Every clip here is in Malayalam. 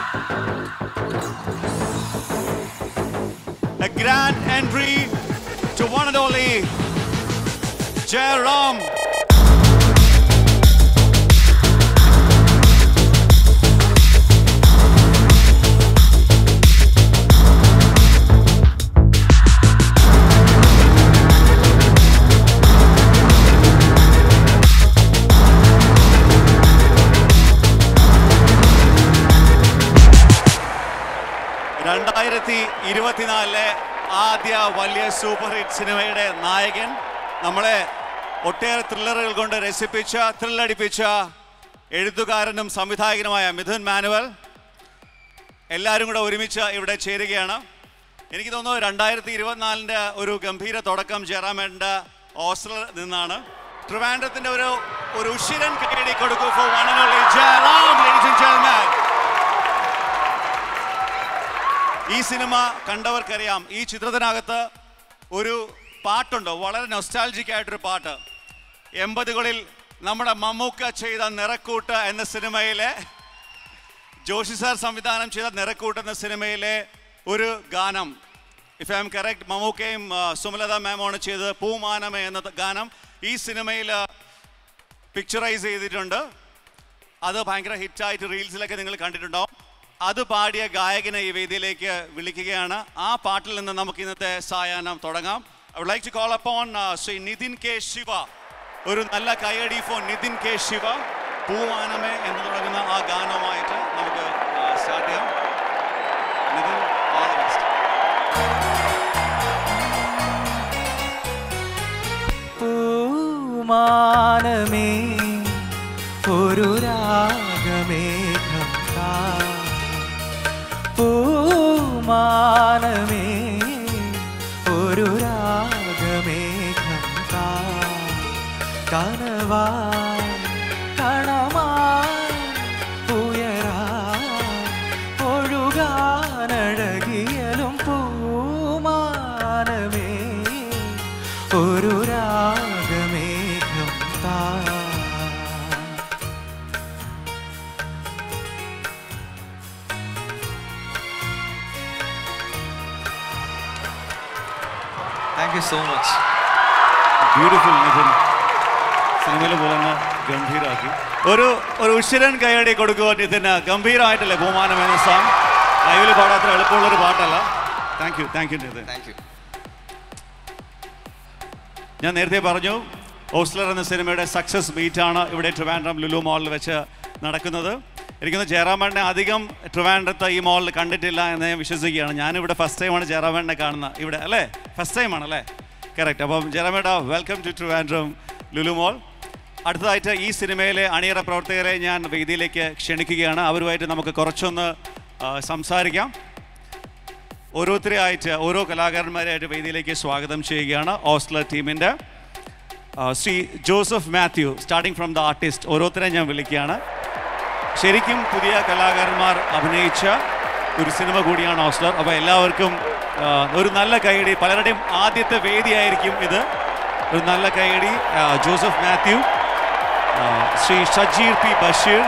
A grand entry to one and only Jairam. രണ്ടായിരത്തി ഇരുപത്തിനാലിലെ ആദ്യ വലിയ സൂപ്പർ ഹിറ്റ് സിനിമയുടെ നായകൻ നമ്മളെ ഒട്ടേറെ ത്രില്ലറുകൾ കൊണ്ട് രസിപ്പിച്ച ത്രില്ലടിപ്പിച്ച എഴുത്തുകാരനും സംവിധായകനുമായ മിഥുൻ മാനുവൽ എല്ലാവരും കൂടെ ഒരുമിച്ച് ഇവിടെ ചേരുകയാണ് എനിക്ക് തോന്നുന്നു രണ്ടായിരത്തി ഇരുപത്തിനാലിൻ്റെ ഒരു ഗംഭീര തുടക്കം ജയറാമേട്ടൻ്റെ ഓസ്ലർ നിന്നാണ് ട്രിവാൻഡ്രത്തിൻ്റെ ഒരു ഒരു ഉഷിരൻ കൈയടി കൊടുക്കൂ for one and only Jayaram ladies and gentlemen. ഈ സിനിമ കണ്ടവർക്കറിയാം ഈ ചിത്രത്തിനകത്ത് ഒരു പാട്ടുണ്ട് വളരെ നൊസ്റ്റാൾജിക് ആയിട്ടൊരു പാട്ട് എൺപതുകളിൽ നമ്മുടെ മമ്മൂക്ക ചെയ്ത നിറക്കൂട്ട് എന്ന സിനിമയിലെ ജോഷി സാർ സംവിധാനം ചെയ്ത നിറക്കൂട്ട് എന്ന സിനിമയിലെ ഒരു ഗാനം ഇഫ് ഐ എം കറക്റ്റ് മമ്മൂക്കയും ആ, സുമലത മാമാണ് ചെയ്തത് പൂമാനമേ എന്ന ഗാനം ഈ സിനിമയിൽ പിക്ചറൈസ് ചെയ്തിട്ടുണ്ട് അത് ഭയങ്കര ഹിറ്റായിട്ട് റീൽസിലൊക്കെ നിങ്ങൾ കണ്ടിട്ടുണ്ടാവും അത് പാടിയ ഗായകനെ ഈ വേദിയിലേക്ക് വിളിക്കുകയാണ് ആ പാട്ടിൽ നിന്ന് നമുക്ക് ഇന്നത്തെ സായാഹ്നം തുടങ്ങാം I would like to call upon Shri Nithin K Shiva ഒരു നല്ല കൈയടി ഫോൺ നിതിൻ കെ ശിവ പൂവാനമേ എന്ന് തുടങ്ങുന്ന ആ ഗാനവുമായിട്ട് നമുക്ക് സ്റ്റാർട്ട് ചെയ്യാം നിതിൻ all the best. പൂമാനമേ ഒരു രാഗമേഘം താ പൂമാനമേ ഒരു രാഗമേഘം താ കനവാ കണമായി ഉയരാ ഒഴുകാനഴകിയലും പൂമാനമേ ഒരു രാഗമേഘം താ thank you so much beautiful Nithin സിനിമയിൽ പോലെ തന്നെ ഗംഭീരാക്കി ഒരു ഒരു ഉഷിരൻ കൈയടി കൊടുക്കുക നിതിന് ഗംഭീരമായിട്ടല്ലേ ബഹുമാനം എന്ന സോങ് ലൈവിൽ പാടാത്ര എളുപ്പമുള്ളൊരു പാട്ടല്ല thank you thank you Nithin thank you ഞാൻ നേരത്തെ പറഞ്ഞു ഓസ്ലർ എന്ന സിനിമയുടെ സക്സസ് മീറ്റാണ് ഇവിടെ ട്രിവാൻഡ്രം ലുലു മാളിൽ വെച്ച് നടക്കുന്നത് എനിക്കൊന്ന് ജയറാമേണ്ണെ അധികം ട്രിവാൻഡ്രത്ത് ഈ മാളിൽ കണ്ടിട്ടില്ല എന്ന് ഞാൻ വിശ്വസിക്കുകയാണ് ഞാനിവിടെ ഫസ്റ്റ് ടൈമാണ് ജയറാമേണ്ണെ കാണുന്നത് ഇവിടെ അല്ലേ ഫസ്റ്റ് ടൈമാണ് അല്ലേ കറക്റ്റ് അപ്പം ജയറാമേട്ട welcome to Trivandrum Lulu mall അടുത്തതായിട്ട് ഈ സിനിമയിലെ അണിയറ പ്രവർത്തകരെ ഞാൻ വേദിയിലേക്ക് ക്ഷണിക്കുകയാണ് അവരുമായിട്ട് നമുക്ക് കുറച്ചൊന്ന് ആ, സംസാരിക്കാം ഓരോരുത്തരെയായിട്ട് ഓരോ കലാകാരന്മാരെയായിട്ട് വേദിയിലേക്ക് സ്വാഗതം ചെയ്യുകയാണ് ഓസ്ലർ ടീമിൻ്റെ Shri Joseph Mathew starting from the artist ഓരോരുത്തരെ ഞാൻ വിളിക്കുകയാണ് ശരിക്കും പുതിയ കലാകാരന്മാർ അഭിനയിച്ച ഒരു സിനിമ കൂടിയാണ് ഓസ്ലർ അപ്പോൾ എല്ലാവർക്കും ആ, ഒരു നല്ല കൈയടി പലരുടെയും ആദ്യത്തെ വേദിയായിരിക്കും ഇത് ഒരു നല്ല കൈയടി ആ, ജോസഫ് മാത്യു ആ, ശ്രീ ഷജീർ പി ബഷീർ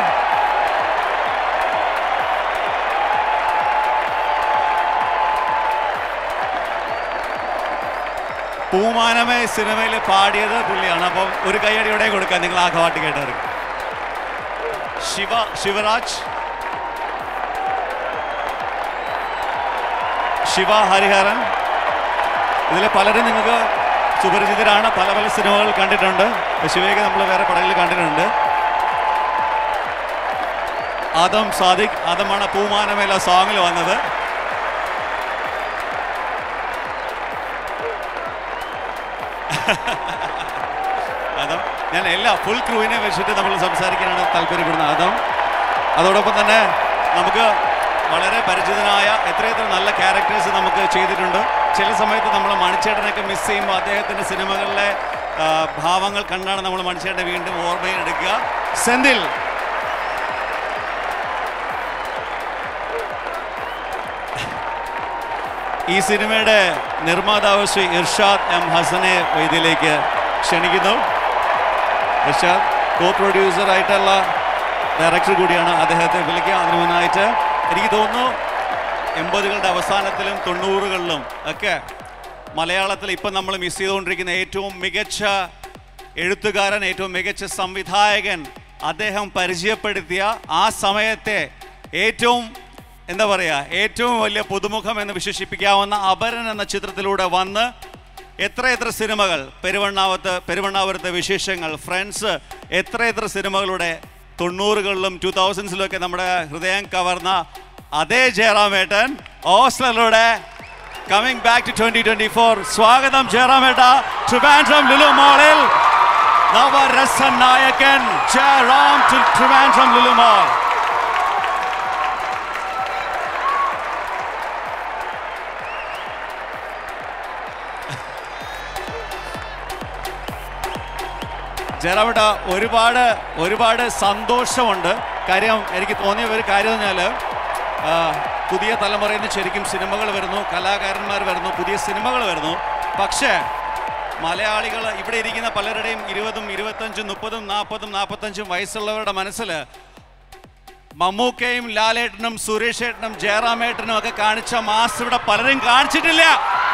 പൂമാനമേ സിനിമയിൽ പാടിയത് പുള്ളിയാണ് അപ്പം ഒരു കൈയടി ഇവിടെ കൊടുക്കാം നിങ്ങൾ ആ പാട്ട് കേട്ടവർക്ക് ശിവ ശിവരാജ് ശിവ ഹരിഹരൻ ഇതിൽ പലരും നിങ്ങൾക്ക് സുപരിചിതരാണ് പല പല സിനിമകൾ കണ്ടിട്ടുണ്ട് ശിവയൊക്കെ നമ്മൾ വേറെ പടങ്ങളിൽ കണ്ടിട്ടുണ്ട് ആദം സാദിഖ് ആദമാണ് പൂമാനമേല സോങ്ങിൽ വന്നത് അതും ഞാൻ എല്ലാ ഫുൾ ക്രൂവിനെ വെച്ചിട്ട് നമ്മൾ സംസാരിക്കാനാണ് താല്പര്യപ്പെടുന്നത് അതും അതോടൊപ്പം തന്നെ നമുക്ക് വളരെ പരിചിതനായ എത്രയെത്ര നല്ല ക്യാരക്ടേഴ്സ് നമുക്ക് ചെയ്തിട്ടുണ്ട് ചില സമയത്ത് നമ്മൾ മണിച്ചേട്ടനൊക്കെ മിസ് ചെയ്യുമ്പോൾ അദ്ദേഹത്തിൻ്റെ സിനിമകളിലെ ആ, ഭാവങ്ങൾ കണ്ടാണ് നമ്മൾ മണിച്ചേട്ടനെ വീണ്ടും ഓർമ്മയിൽ എടുക്കുക സെന്തിൽ ഈ സിനിമയുടെ നിർമ്മാതാവ് ശ്രീ ഇർഷാദ് എം ഹസനെ വേദിയിലേക്ക് ക്ഷണിക്കുന്നു ഇർഷാദ് കോ പ്രൊഡ്യൂസർ ആയിട്ടുള്ള ഡയറക്ടർ കൂടിയാണ് അദ്ദേഹത്തെ വിളിക്കുക അതിനു മുന്നായിട്ട് എനിക്ക് തോന്നുന്നു എൺപതുകളുടെ അവസാനത്തിലും തൊണ്ണൂറുകളിലും ഒക്കെ മലയാളത്തിൽ ഇപ്പം നമ്മൾ മിസ് ചെയ്തുകൊണ്ടിരിക്കുന്ന ഏറ്റവും മികച്ച എഴുത്തുകാരൻ ഏറ്റവും മികച്ച സംവിധായകൻ അദ്ദേഹം പരിചയപ്പെടുത്തിയ ആ സമയത്തെ ഏറ്റവും എന്താ പറയുക ഏറ്റവും വലിയ പുതുമുഖം എന്ന് വിശേഷിപ്പിക്കാവുന്ന അപരൻ എന്ന ചിത്രത്തിലൂടെ വന്ന് എത്ര എത്ര സിനിമകൾ പെരുവണ്ണാവത്ത് പെരുവണ്ണാപുരത്തെ വിശേഷങ്ങൾ ഫ്രണ്ട്സ് എത്ര എത്ര സിനിമകളുടെ തൊണ്ണൂറുകളിലും ടൂ തൗസൻഡ്സിലൊക്കെ നമ്മുടെ ഹൃദയം കവർന്ന അതേ ജയറാമേട്ടൻ ഓസ്ലറിലൂടെ coming back to twenty twenty four സ്വാഗതം ജയറാമേട്ട ട്രിവാൻഡ്രം ലുലു മോളിൽ നവരസ നായകൻ ജയറാം ടു ട്രിവാൻഡ്രം ലുലു മോൾ ജയറാമേട്ട ഒരുപാട് ഒരുപാട് സന്തോഷമുണ്ട് കാര്യം എനിക്ക് തോന്നിയ ഒരു കാര്യം എന്ന് പറഞ്ഞാൽ പുതിയ തലമുറയിൽ നിന്ന് ശരിക്കും സിനിമകൾ വരുന്നു കലാകാരന്മാർ വരുന്നു പുതിയ സിനിമകൾ വരുന്നു പക്ഷേ മലയാളികൾ ഇവിടെ ഇരിക്കുന്ന പലരുടെയും ഇരുപതും ഇരുപത്തഞ്ചും മുപ്പതും നാൽപ്പതും നാൽപ്പത്തഞ്ചും വയസ്സുള്ളവരുടെ മനസ്സിൽ മമ്മൂക്കയും ലാലേട്ടനും സുരേഷ് ഏട്ടനും ജയറാമേട്ടനും ഒക്കെ കാണിച്ച മാസ് ഇവിടെ പലരും കാണിച്ചിട്ടില്ല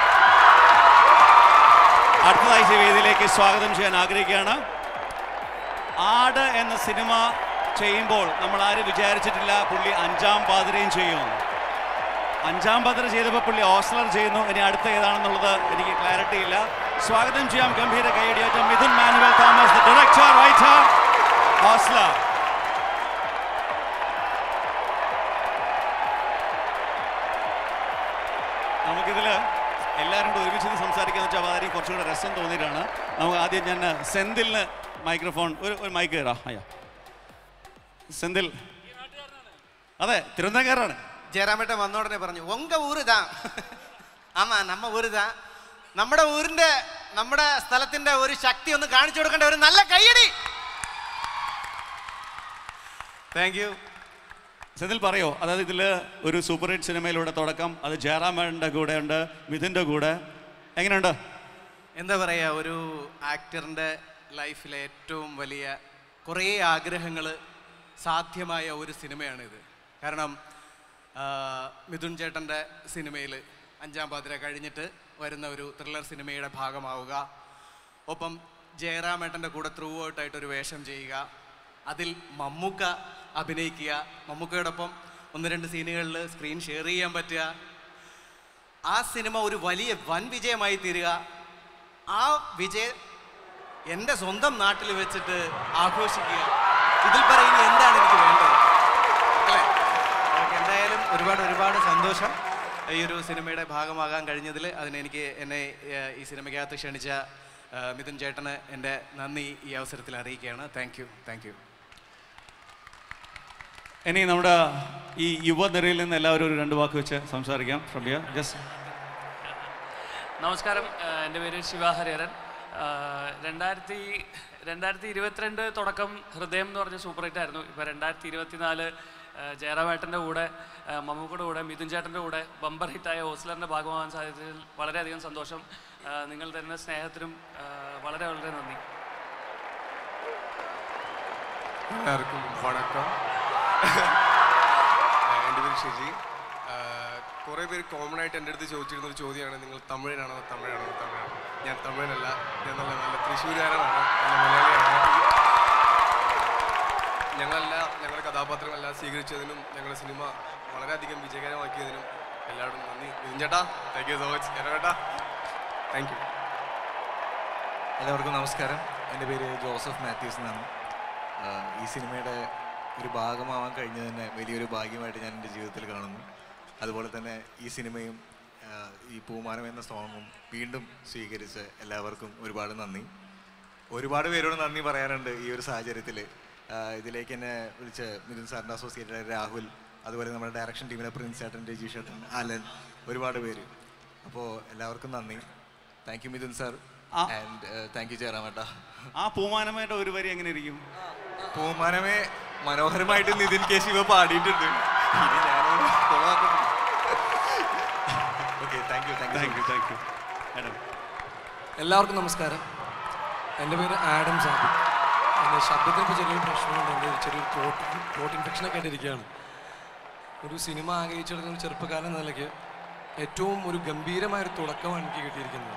അടുത്തതായി ഈ വേദിയിലേക്ക് സ്വാഗതം ചെയ്യാൻ ആഗ്രഹിക്കുകയാണ് ആട് എന്ന സിനിമ ചെയ്യുമ്പോൾ നമ്മൾ ആരും വിചാരിച്ചിട്ടില്ല പുള്ളി അഞ്ചാം പാതിരയും ചെയ്യുമെന്ന് അഞ്ചാം പാതിര ചെയ്തപ്പോൾ പുള്ളി ഓസ്ലർ ചെയ്യുന്നു ഇനി അടുത്ത ഏതാണെന്നുള്ളത് എനിക്ക് ക്ലാരിറ്റി ഇല്ല സ്വാഗതം ചെയ്യാം ഗംഭീര കൈയടിയേറ്റ Midhun Manuel Thomas the director writer Ozler നമുക്കിതിൽ എല്ലാവരും കൂടെ ഒരുമിച്ച് ഇരുന്ന് സംസാരിക്കാന്ന് വെച്ചാൽ അതായിരിക്കും കുറച്ചും കൂടെ രസം തോന്നിയിട്ടാണ് നമുക്ക് ആദ്യം ഞാൻ സെന്തിലിന് മൈക്രോഫോൺ ഒരു ഒരു മൈക്ക് തരാം അയ്യാ സെന്തിൽ അതെ തിരുവനന്തപുരക്കാരാണ് ജയറാമേട്ടൻ വന്ന ഉടനെ പറഞ്ഞു ഉങ്ക ഊര് താ ആമാ നമ്മ ഊര് താ നമ്മുടെ ഊരിന്റെ നമ്മുടെ സ്ഥലത്തിന്റെ ഒരു ശക്തി ഒന്ന് കാണിച്ചു കൊടുക്കേണ്ട ഒരു നല്ല കയ്യടി താങ്ക് യു സെന്തിൽ പറയോ അതായത് ഇതിൽ ഒരു സൂപ്പർ ഹിറ്റ് സിനിമയിലൂടെ തുടക്കം അത് ജയറാമേട്ടൻ്റെ കൂടെ ഉണ്ട് മിഥുൻ്റെ കൂടെ എങ്ങനെയുണ്ട് എന്താ പറയുക ഒരു ആക്ടറിൻ്റെ ലൈഫിലെ ഏറ്റവും വലിയ കുറേ ആഗ്രഹങ്ങൾ സാധ്യമായ ഒരു സിനിമയാണിത് കാരണം ആ, മിഥുൻ ചേട്ടൻ്റെ സിനിമയിൽ അഞ്ചാം പാതിര കഴിഞ്ഞിട്ട് വരുന്ന ഒരു ത്രില്ലർ സിനിമയുടെ ഭാഗമാവുക ഒപ്പം ജയറാമേട്ടൻ്റെ കൂടെ ത്രൂ ഔട്ടായിട്ട് ഒരു വേഷം ചെയ്യുക അതിൽ മമ്മൂക്ക അഭിനയിക്കുക മമ്മൂക്കയോടൊപ്പം ഒന്ന് രണ്ട് സീനുകളിൽ സ്ക്രീൻ ഷെയർ ചെയ്യാൻ പറ്റുക ആ സിനിമ ഒരു വലിയ വൻ വിജയമായി തീരുക ആ വിജയം എൻ്റെ സ്വന്തം നാട്ടിൽ വെച്ചിട്ട് ആഘോഷിക്കുക ഇതിൽ പറയുന്ന എന്താണ് എനിക്ക് വേണ്ടത് അല്ലേ ഓക്കെ, എന്തായാലും ഒരുപാട് ഒരുപാട് സന്തോഷം ഈ ഒരു സിനിമയുടെ ഭാഗമാകാൻ കഴിഞ്ഞതിൽ അതിന് എനിക്ക് എന്നെ ഏഹ്, ഈ സിനിമയ്ക്കകത്ത് ക്ഷണിച്ച ഏഹ്, മിഥുൻ ചേട്ടന് എൻ്റെ നന്ദി ഈ അവസരത്തിൽ അറിയിക്കുകയാണ് താങ്ക് യു താങ്ക് യു ഇനി നമ്മുടെ ഈ യുവനിരയിൽ നിന്ന് എല്ലാവരും ഒരു രണ്ട് വാക്ക് വെച്ച് സംസാരിക്കാം ഫ്രം ഹിയർ ജസ്റ്റ് നമസ്കാരം ആഹ് എൻ്റെ പേര് ശിവ ഹരിഹരൻ ആഹ് രണ്ടായിരത്തി രണ്ടായിരത്തി ഇരുപത്തിരണ്ട് തുടക്കം ഹൃദയം എന്ന് പറഞ്ഞ സൂപ്പർ ഹിറ്റ് ആയിരുന്നു ഇപ്പോൾ രണ്ടായിരത്തി ഇരുപത്തിനാല് ജയറാമേട്ടൻ്റെ കൂടെ ആഹ് മമ്മൂക്കയുടെ കൂടെ മിഥുൻ ചേട്ടൻ്റെ കൂടെ ബമ്പർ ഹിറ്റായ ഓസ്ലറിൻ്റെ ഭാഗമാകാൻ സാധിച്ചതിൽ വളരെയധികം സന്തോഷം ആഹ് നിങ്ങൾ തരുന്ന സ്നേഹത്തിനും ആഹ് വളരെ വളരെ നന്ദി എല്ലാവർക്കും വണക്കം എൻ്റെ പേര് ഷെജി കുറേ പേര് കോമൺ ആയിട്ട് എൻ്റെ അടുത്ത് ചോദിച്ചിരുന്ന ഒരു ചോദ്യമാണ് നിങ്ങൾ തമിഴനാണോ തമിഴാണോ തമിഴാണോ ഞാൻ തമിഴനല്ല ഞാൻ നല്ല നല്ല തൃശ്ശൂരുകാരനാണ് നല്ല മലയാളിയാണ് ഞങ്ങളല്ല ഞങ്ങളുടെ കഥാപാത്രങ്ങളെല്ലാം സ്വീകരിച്ചതിനും ഞങ്ങളുടെ സിനിമ വളരെയധികം വിജയകരമാക്കിയതിനും എല്ലാവരും നന്ദി ചേട്ടാ താങ്ക് യു സോ മച്ച് ചേട്ടാ താങ്ക് യു എല്ലാവർക്കും നമസ്കാരം എൻ്റെ പേര് ജോസഫ് മാത്യൂസ് എന്നാണ് ആഹ് ഈ സിനിമയുടെ ഒരു ഭാഗമാവാൻ കഴിഞ്ഞത് തന്നെ വലിയൊരു ഭാഗ്യമായിട്ട് ഞാൻ എൻ്റെ ജീവിതത്തിൽ കാണുന്നു അതുപോലെ തന്നെ ഈ സിനിമയും ആഹ് ഈ പൂമാനം എന്ന സോങ്ങും വീണ്ടും സ്വീകരിച്ച് എല്ലാവർക്കും ഒരുപാട് നന്ദി ഒരുപാട് പേരോട് നന്ദി പറയാറുണ്ട് ഈ ഒരു സാഹചര്യത്തിൽ ഇതിലേക്ക് എന്നെ വിളിച്ച് മിഥുൻ സാറിൻ്റെ അസോസിയേറ്റഡ് രാഹുൽ അതുപോലെ നമ്മുടെ ഡയറക്ഷൻ ടീമിലെ പ്രിൻസ് ചേട്ടൻ രജീഷ് ചേട്ടൻ അലൻ ഒരുപാട് പേര് അപ്പോൾ എല്ലാവർക്കും നന്ദി താങ്ക് യു മിഥുൻ സാർ ആ. ആൻഡ് താങ്ക് യു ജയറാമേട്ട ആ പൂമാനമായിട്ട് ഒരു വരി എങ്ങനെ ഇരിക്കും പൂമാനമേ മനോഹരമായിട്ട് നിതിൻ കെ ശിവ പാടിയിട്ടുണ്ട് ഇനി ഞാനത് okay thank you thank thank you you thank you madam എല്ലാവർക്കും നമസ്കാരം എൻ്റെ പേര് ആഡം സാബി എൻ്റെ ശബ്ദത്തിന് ഇപ്പോൾ ചെറിയൊരു പ്രശ്നമുണ്ട് എൻ്റെ ചെറിയൊരു ത്രോട്ട് ത്രോട്ട് ഇൻഫെക്ഷനൊക്കെ ആയിട്ടിരിക്കുകയാണ് ഒരു സിനിമ ആഗ്രഹിച്ചെടുക്കുന്ന ഒരു ചെറുപ്പക്കാരൻ എന്ന നിലയ്ക്ക് ഏറ്റവും ഒരു ഗംഭീരമായൊരു തുടക്കമാണ് എനിക്ക് കിട്ടിയിരിക്കുന്നത്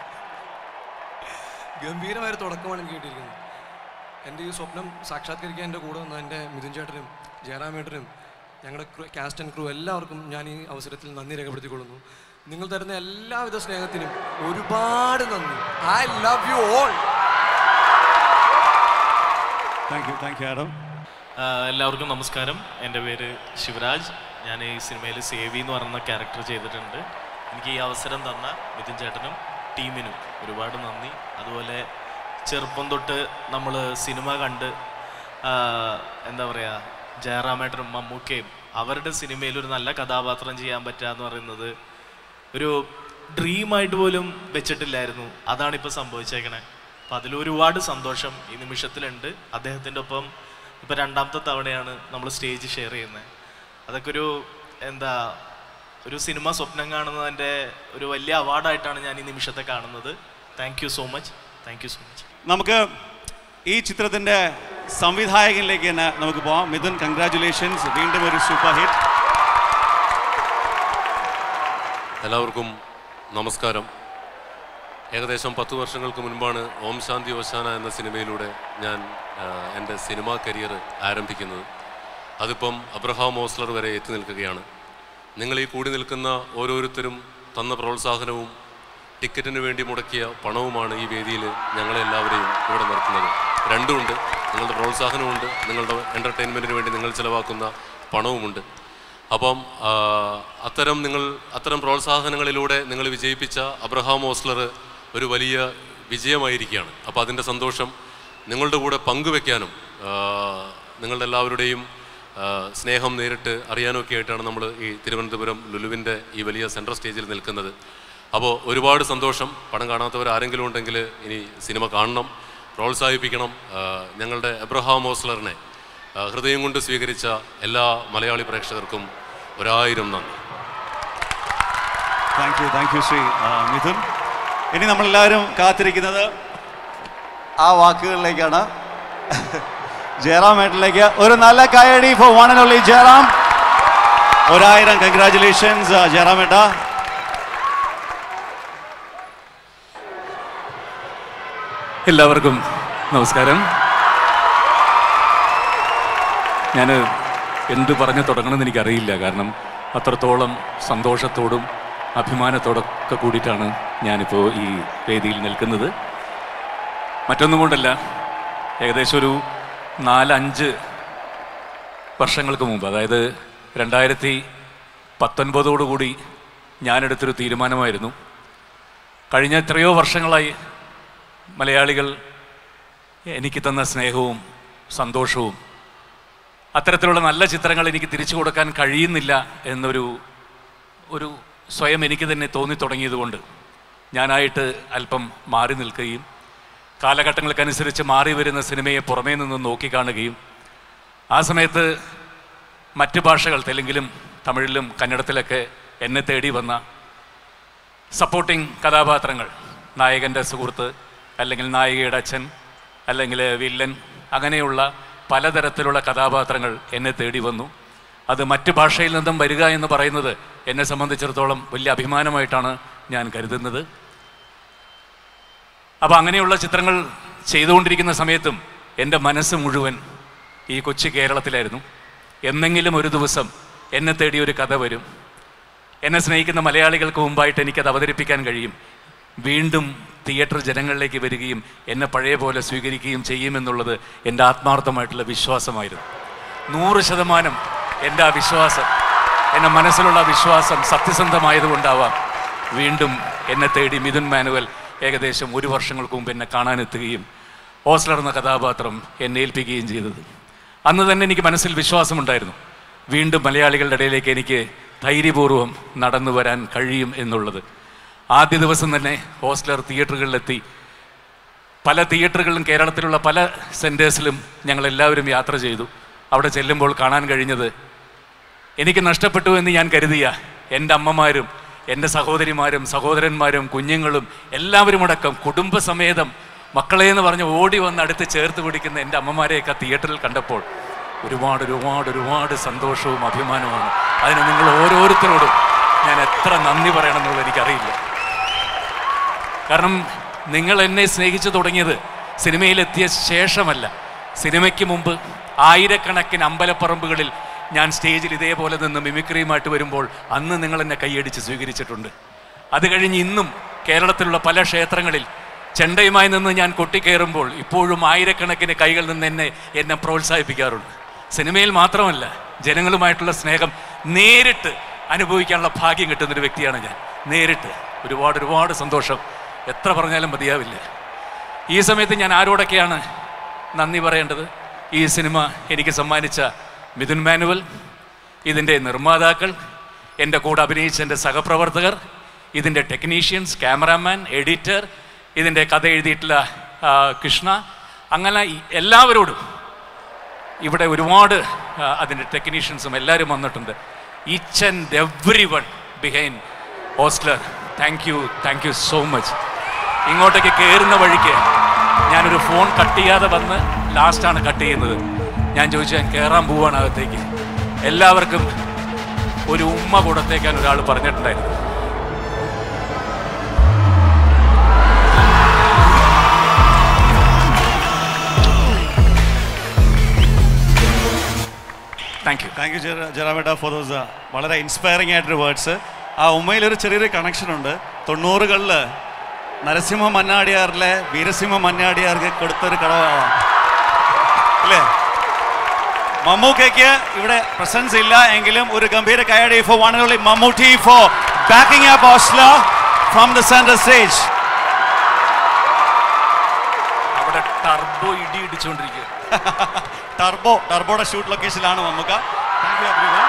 ഗംഭീരമായൊരു തുടക്കമാണ് എനിക്ക് കിട്ടിയിരിക്കുന്നത് എൻ്റെ ഈ സ്വപ്നം സാക്ഷാത്കരിക്കാൻ എൻ്റെ കൂടെ വന്ന എൻ്റെ മിഥുൻ ചേട്ടനും ജയറാമേട്ടനും ഞങ്ങളുടെ കാസ്റ്റ് ആൻഡ് ക്രൂ എല്ലാവർക്കും ഞാൻ ഈ അവസരത്തിൽ നന്ദി രേഖപ്പെടുത്തിക്കൊള്ളുന്നു നിങ്ങൾ തരുന്ന എല്ലാവിധ സ്നേഹത്തിനും ഒരുപാട് നന്ദി I love you all thank you thank you madam ആ, എല്ലാവർക്കും നമസ്കാരം എൻ്റെ പേര് ശിവരാജ് ഞാൻ ഈ സിനിമയിൽ സേവി എന്ന് പറയുന്ന ക്യാരക്ടർ ചെയ്തിട്ടുണ്ട് എനിക്ക് ഈ അവസരം തന്ന മിഥുൻ ചേട്ടനും ടീമിനും ഒരുപാട് നന്ദി അതുപോലെ ചെറുപ്പം തൊട്ട് നമ്മൾ സിനിമ കണ്ട് ആ, എന്താ പറയുക ജയറാമേട്ടനും മമ്മൂക്കയും അവരുടെ സിനിമയിൽ ഒരു നല്ല കഥാപാത്രം ചെയ്യാൻ പറ്റുക എന്ന് പറയുന്നത് ഒരു ഡ്രീമായിട്ട് പോലും വെച്ചിട്ടില്ലായിരുന്നു അതാണ് ഇപ്പോൾ സംഭവിച്ചേക്കണേ അപ്പം അതിലൊരുപാട് സന്തോഷം ഈ നിമിഷത്തിലുണ്ട് അദ്ദേഹത്തിൻ്റെ ഒപ്പം ഇപ്പം രണ്ടാമത്തെ തവണയാണ് നമ്മൾ സ്റ്റേജ് ഷെയർ ചെയ്യുന്നത് അതൊക്കെ ഒരു എന്താ ഒരു സിനിമ സ്വപ്നം കാണുന്നതിൻ്റെ ഒരു വലിയ അവാർഡായിട്ടാണ് ഞാൻ ഈ നിമിഷത്തെ കാണുന്നത് thank you so much thank you so much നമുക്ക് ഈ ചിത്രത്തിന്റെ സംവിധായകനിലേക്ക് തന്നെ നമുക്ക് പോവാം മിഥുൻ കൺഗ്രാറ്റുലേഷൻസ് വീണ്ടും ഒരു സൂപ്പർ ഹിറ്റ് എല്ലാവർക്കും നമസ്കാരം ഏകദേശം പത്ത് വർഷങ്ങൾക്ക് മുൻപാണ് ഓം ശാന്തി ഓശാന എന്ന സിനിമയിലൂടെ ഞാൻ ആ, എൻ്റെ സിനിമാ കരിയർ ആരംഭിക്കുന്നത് അതിപ്പം അബ്രഹാം ഓസ്ലർ വരെ എത്തി നിൽക്കുകയാണ് നിങ്ങൾ ഈ കൂടി നിൽക്കുന്ന ഓരോരുത്തരും തന്ന പ്രോത്സാഹനവും ടിക്കറ്റിന് വേണ്ടി മുടക്കിയ പണവുമാണ് ഈ വേദിയിൽ ഞങ്ങളെല്ലാവരെയും ഇവിടെ നിർത്തുന്നത് രണ്ടുമുണ്ട് നിങ്ങളുടെ പ്രോത്സാഹനമുണ്ട് നിങ്ങളുടെ എൻ്റർടൈൻമെൻറ്റിന് വേണ്ടി നിങ്ങൾ ചിലവാക്കുന്ന പണവുമുണ്ട് അപ്പം ആ, അത്തരം നിങ്ങൾ അത്തരം പ്രോത്സാഹനങ്ങളിലൂടെ നിങ്ങൾ വിജയിപ്പിച്ച അബ്രഹാം ഓസ്ലർ ഒരു വലിയ വിജയമായിരിക്കുകയാണ് അപ്പോൾ അതിൻ്റെ സന്തോഷം നിങ്ങളുടെ കൂടെ പങ്കുവെക്കാനും ആ, നിങ്ങളുടെ എല്ലാവരുടെയും ആ, സ്നേഹം നേരിട്ട് അറിയാനും ഒക്കെ ആയിട്ടാണ് നമ്മൾ ഈ തിരുവനന്തപുരം ലുലുവിൻ്റെ ഈ വലിയ സെൻട്രൽ സ്റ്റേജിൽ നിൽക്കുന്നത് അപ്പോൾ ഒരുപാട് സന്തോഷം പടം കാണാത്തവർ ആരെങ്കിലും ഉണ്ടെങ്കിൽ ഇനി സിനിമ കാണണം പ്രോത്സാഹിപ്പിക്കണം ആ, ഞങ്ങളുടെ എബ്രഹാം ഓസ്ലറിനെ ആ, ഹൃദയം കൊണ്ട് സ്വീകരിച്ച എല്ലാ മലയാളി പ്രേക്ഷകർക്കും ഒരായിരം നന്ദി thank you thank you Shri ആ, മിഥുൻ ഇനി നമ്മളെല്ലാവരും കാത്തിരിക്കുന്നത് ആ വാക്കുകളിലേക്കാണ് ജയറാം ഏട്ടനിലേക്ക് ഒരു നല്ല കൈയടി for one and only Jayaram ഒരായിരം കൺഗ്രാറ്റുലേഷൻസ് ജയറാം ഏട്ടാ എല്ലാവർക്കും നമസ്കാരം ഞാൻ എന്ത് പറഞ്ഞു തുടങ്ങണമെന്ന് എനിക്കറിയില്ല കാരണം അത്രത്തോളം സന്തോഷത്തോടും അഭിമാനത്തോടൊക്കെ കൂടിയിട്ടാണ് ഞാനിപ്പോൾ ഈ വേദിയിൽ നിൽക്കുന്നത് മറ്റൊന്നും കൊണ്ടല്ല ഏകദേശം ഒരു നാലഞ്ച് വർഷങ്ങൾക്ക് മുമ്പ് അതായത് രണ്ടായിരത്തി പത്തൊൻപതോടുകൂടി ഞാനെടുത്തൊരു തീരുമാനമായിരുന്നു കഴിഞ്ഞ എത്രയോ വർഷങ്ങളായി മലയാളികൾ എനിക്ക് തന്ന സ്നേഹവും സന്തോഷവും അത്തരത്തിലുള്ള നല്ല ചിത്രങ്ങൾ എനിക്ക് തിരിച്ചു കൊടുക്കാൻ കഴിയുന്നില്ല എന്നൊരു ഒരു സ്വയം എനിക്ക് തന്നെ തോന്നി തുടങ്ങിയതുകൊണ്ട് ഞാനായിട്ട് അല്പം മാറി നിൽക്കുകയും കാലഘട്ടങ്ങൾക്കനുസരിച്ച് മാറി വരുന്ന സിനിമയെ പുറമേ നിന്ന് നോക്കിക്കാണുകയും ആ സമയത്ത് മറ്റ് ഭാഷകൾ തെലുങ്കിലും തമിഴിലും കന്നഡത്തിലൊക്കെ എന്നെ തേടി വന്ന സപ്പോർട്ടിംഗ് കഥാപാത്രങ്ങൾ നായകൻ്റെ സുഹൃത്ത് അല്ലെങ്കിൽ നായികയുടെ അച്ഛൻ അല്ലെങ്കിൽ വില്ലൻ അങ്ങനെയുള്ള പലതരത്തിലുള്ള കഥാപാത്രങ്ങൾ എന്നെ തേടി വന്നു അത് മറ്റ് ഭാഷയിൽ നിന്നും വരിക എന്ന് പറയുന്നത് എന്നെ സംബന്ധിച്ചിടത്തോളം വലിയ അഭിമാനമായിട്ടാണ് ഞാൻ കരുതുന്നത് അപ്പോൾ അങ്ങനെയുള്ള ചിത്രങ്ങൾ ചെയ്തുകൊണ്ടിരിക്കുന്ന സമയത്തും എൻ്റെ മനസ്സ് മുഴുവൻ ഈ കൊച്ചു കേരളത്തിലായിരുന്നു എന്നെങ്കിലും ഒരു ദിവസം എന്നെ തേടി ഒരു കഥ വരും എന്നെ സ്നേഹിക്കുന്ന മലയാളികൾക്ക് മുമ്പായിട്ട് എനിക്കത് അവതരിപ്പിക്കാൻ കഴിയും വീണ്ടും തിയേറ്റർ ജനങ്ങളിലേക്ക് വരികയും എന്നെ പഴയ പോലെ സ്വീകരിക്കുകയും ചെയ്യുമെന്നുള്ളത് എൻ്റെ ആത്മാർത്ഥമായിട്ടുള്ള വിശ്വാസമായിരുന്നു നൂറ് ശതമാനം എൻ്റെ ആ വിശ്വാസം എൻ്റെ മനസ്സിലുള്ള വിശ്വാസം സത്യസന്ധമായതുകൊണ്ടാവാം വീണ്ടും എന്നെ തേടി മിഥുൻ മാനുവൽ ഏകദേശം ഒരു വർഷങ്ങൾക്ക് മുമ്പ് എന്നെ കാണാനെത്തുകയും ഓസ്ലർ എന്ന കഥാപാത്രം എന്നെ ഏൽപ്പിക്കുകയും ചെയ്തത് അന്ന് തന്നെ എനിക്ക് മനസ്സിൽ വിശ്വാസമുണ്ടായിരുന്നു വീണ്ടും മലയാളികളുടെ ഇടയിലേക്ക് എനിക്ക് ധൈര്യപൂർവ്വം നടന്നു വരാൻ കഴിയും എന്നുള്ളത് ആദ്യ ദിവസം തന്നെ ഹോസ്റ്റലർ തിയേറ്ററുകളിലെത്തി പല തിയേറ്ററുകളിലും കേരളത്തിലുള്ള പല സെൻറ്റേഴ്സിലും ഞങ്ങളെല്ലാവരും യാത്ര ചെയ്തു അവിടെ ചെല്ലുമ്പോൾ കാണാൻ കഴിഞ്ഞത് എനിക്ക് നഷ്ടപ്പെട്ടു എന്ന് ഞാൻ കരുതിയ എൻ്റെ അമ്മമാരും എൻ്റെ സഹോദരിമാരും സഹോദരന്മാരും കുഞ്ഞുങ്ങളും എല്ലാവരും അടക്കം കുടുംബസമേതം മക്കളെ എന്ന് പറഞ്ഞ് ഓടി വന്ന് അടുത്ത് ചേർത്ത് പിടിക്കുന്ന എൻ്റെ അമ്മമാരെയൊക്കെ തിയേറ്ററിൽ കണ്ടപ്പോൾ ഒരുപാട് ഒരുപാട് ഒരുപാട് സന്തോഷവും അഭിമാനവുമാണ് അതിന് നിങ്ങൾ ഓരോരുത്തരോടും ഞാൻ എത്ര നന്ദി പറയണമെന്നുള്ളത് എനിക്കറിയില്ല കാരണം നിങ്ങൾ എന്നെ സ്നേഹിച്ചു തുടങ്ങിയത് സിനിമയിലെത്തിയ ശേഷമല്ല സിനിമയ്ക്ക് മുമ്പ് ആയിരക്കണക്കിന് അമ്പലപ്പറമ്പുകളിൽ ഞാൻ സ്റ്റേജിൽ ഇതേപോലെ നിന്ന് മിമിക്രിയുമായിട്ട് വരുമ്പോൾ അന്ന് നിങ്ങൾ എന്നെ കൈയടിച്ച് സ്വീകരിച്ചിട്ടുണ്ട് അത് കഴിഞ്ഞ് ഇന്നും കേരളത്തിലുള്ള പല ക്ഷേത്രങ്ങളിൽ ചെണ്ടയുമായി നിന്ന് ഞാൻ കൊട്ടിക്കയറുമ്പോൾ ഇപ്പോഴും ആയിരക്കണക്കിന് കൈകൾ നിന്ന് എന്നെ എന്നെ പ്രോത്സാഹിപ്പിക്കാറുണ്ട് സിനിമയിൽ മാത്രമല്ല ജനങ്ങളുമായിട്ടുള്ള സ്നേഹം നേരിട്ട് അനുഭവിക്കാനുള്ള ഭാഗ്യം കിട്ടുന്നൊരു വ്യക്തിയാണ് ഞാൻ നേരിട്ട് ഒരുപാട് ഒരുപാട് സന്തോഷം എത്ര പറഞ്ഞാലും മതിയാവില്ല ഈ സമയത്ത് ഞാൻ ആരോടൊക്കെയാണ് നന്ദി പറയേണ്ടത് ഈ സിനിമ എനിക്ക് സമ്മാനിച്ച മിഥുൻ മാനുവൽ ഇതിൻ്റെ നിർമ്മാതാക്കൾ എൻ്റെ കൂടെ അഭിനയിച്ച എൻ്റെ സഹപ്രവർത്തകർ ഇതിൻ്റെ ടെക്നീഷ്യൻസ് ക്യാമറാമാൻ എഡിറ്റർ ഇതിൻ്റെ കഥ എഴുതിയിട്ടുള്ള ആ, കൃഷ്ണ അങ്ങനെ ഈ എല്ലാവരോടും ഇവിടെ ഒരുപാട് ആ, അതിൻ്റെ ടെക്നീഷ്യൻസും എല്ലാവരും വന്നിട്ടുണ്ട് each and every one behind Ozler thank you thank you so much ഇങ്ങോട്ടേക്ക് കയറുന്ന വഴിക്ക് ഞാനൊരു ഫോൺ കട്ട് ചെയ്യാതെ വന്ന് ലാസ്റ്റാണ് കട്ട് ചെയ്യുന്നത് ഞാൻ ചോദിച്ചു ഞാൻ കയറാൻ പോവാണ് അകത്തേക്ക് എല്ലാവർക്കും ഒരു ഉമ്മ കൊടുത്തേക്കാൻ ഒരാൾ പറഞ്ഞിട്ടുണ്ടായിരുന്നു താങ്ക് യു താങ്ക് യു ജെറാമേട്ട ഫോർ ദോസ് വളരെ ഇൻസ്പയറിംഗ് ആയിട്ടൊരു വേർഡ്സ് ആ ഉമ്മയിൽ ഒരു ചെറിയൊരു കണക്ഷൻ ഉണ്ട് തൊണ്ണൂറുകളിൽ നരസിംഹ മന്നാടിയാറിലെ വീരസിംഹ മന്നാടിയാർക്ക് കൊടുത്തൊരു കടവാണ് അല്ലേ മമ്മൂക്കയ്ക്ക് ഇവിടെ പ്രസൻസ് ഇല്ല എങ്കിലും ഒരു ഗംഭീര കൈയടി for one only Mammootty for backing up Ozler from the central stage അവിടെ ടർബോ ഇടി ഇടിച്ചുകൊണ്ടിരിക്കുക ടർബോ ടർബോയുടെ ഷൂട്ട് ലൊക്കേഷനിലാണ് മമ്മൂക്ക താങ്ക് യു എവ്രി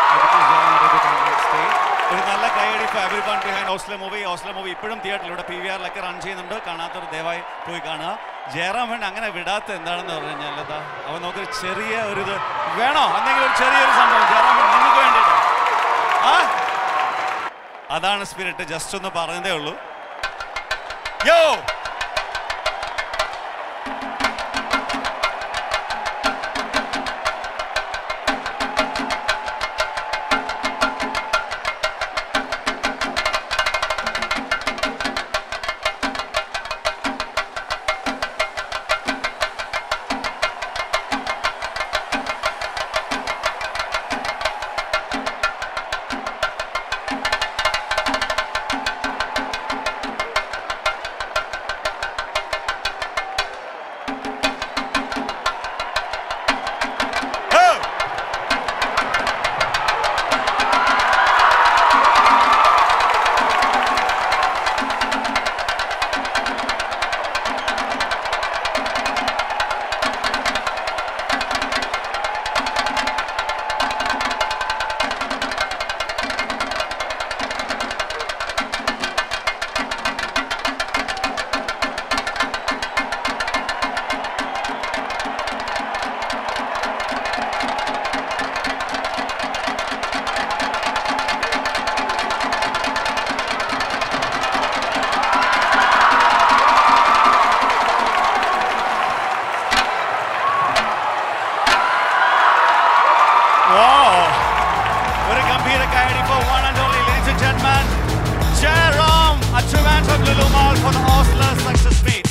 ഒരു നല്ല കൈയടി for every one behind Ozler movie Ozler movie ഇപ്പോഴും തിയേറ്ററിൽ ഇവിടെ പി വി ആറിലൊക്കെ റൺ ചെയ്യുന്നുണ്ട് കാണാത്തൊരു ദയവായി പോയി കാണുക ജയറാമൻ അങ്ങനെ വിടാത്ത എന്താണെന്ന് പറഞ്ഞു കഴിഞ്ഞാൽ എന്താ അവൻ നമുക്കൊരു ചെറിയ ഒരു ഇത് വേണോ എന്തെങ്കിലും ഒരു ചെറിയൊരു സംഭവം ജയറാമൻ നിങ്ങൾക്ക് വേണ്ടിയിട്ട് ആ അതാണ് സ്പിരിറ്റ് ജസ്റ്റ് ഒന്ന് പറഞ്ഞതേ ഉള്ളൂ യോ Wow! What a gambhira kayadi for one and only, ladies and gentlemen. Jerome at Trivandrum Lulu Mall for the Osler Success Meet.